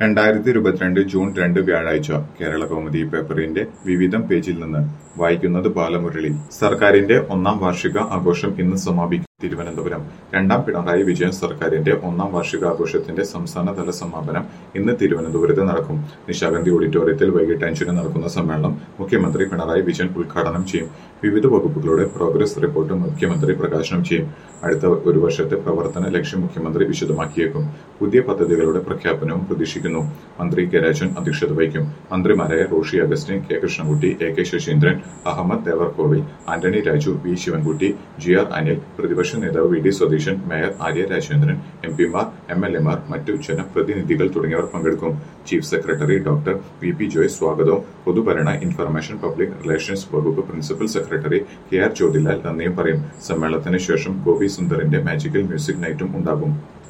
രണ്ടായിരത്തി ഇരുപത്തിരണ്ട് ജൂൺ രണ്ട് വ്യാഴാഴ്ച കേരള കൗമുദി പേപ്പറിന്റെ വിവിധം പേജിൽ നിന്ന് വായിക്കുന്നത് ബാലമുരളി സർക്കാരിന്റെ ഒന്നാം വാർഷിക ആഘോഷം ഇന്ന് സമാപിക്കും തിരുവനന്തപുരം രണ്ടാം പിണറായി വിജയൻ സർക്കാരിന്റെ ഒന്നാം വാർഷികാഘോഷത്തിന്റെ സംസ്ഥാനതല സമാപനം ഇന്ന് തിരുവനന്തപുരത്ത് നടക്കും നിശാഗന്ധി ഓഡിറ്റോറിയത്തിൽ വൈകിട്ട് അഞ്ചിന് നടക്കുന്ന സമ്മേളനം മുഖ്യമന്ത്രി പിണറായി വിജയൻ ഉദ്ഘാടനം ചെയ്യും വിവിധ വകുപ്പുകളുടെ പ്രോഗ്രസ് റിപ്പോർട്ട് മുഖ്യമന്ത്രി പ്രകാശനം ചെയ്യും അടുത്ത ഒരു വർഷത്തെ പ്രവർത്തന ലക്ഷ്യം മുഖ്യമന്ത്രി വിശദമാക്കിയേക്കും പുതിയ പദ്ധതികളുടെ പ്രഖ്യാപനവും പ്രതീക്ഷിക്കുന്നു മന്ത്രി കെ രാജൻ അധ്യക്ഷത വഹിക്കും മന്ത്രിമാരായ Roshi Augustine K Krishnankutty A K Saseendran Ahammed Devarkovil Antony Raju V Sivankutty G R Anil പ്രതിപക്ഷ നേതാവ് V D Satheesan mayor Arya Rajendran M പിമാർ എം എൽ എമാർ മറ്റു ജനപ്രതിനിധികൾ തുടങ്ങിയവർ പങ്കെടുക്കും chief secretary doctor V P Joy സ്വാഗതവും പൊതുഭരണ ഇൻഫർമേഷൻ പബ്ലിക് റിലേഷൻസ് വകുപ്പ് principal secretary K R Jyothilal നന്ദിയും പറയും സമ്മേളനത്തിന് ശേഷം ഗോപി സുന്ദറിന്റെ മാജിക്കൽ മ്യൂസിക് നൈറ്റും ഉണ്ടാകും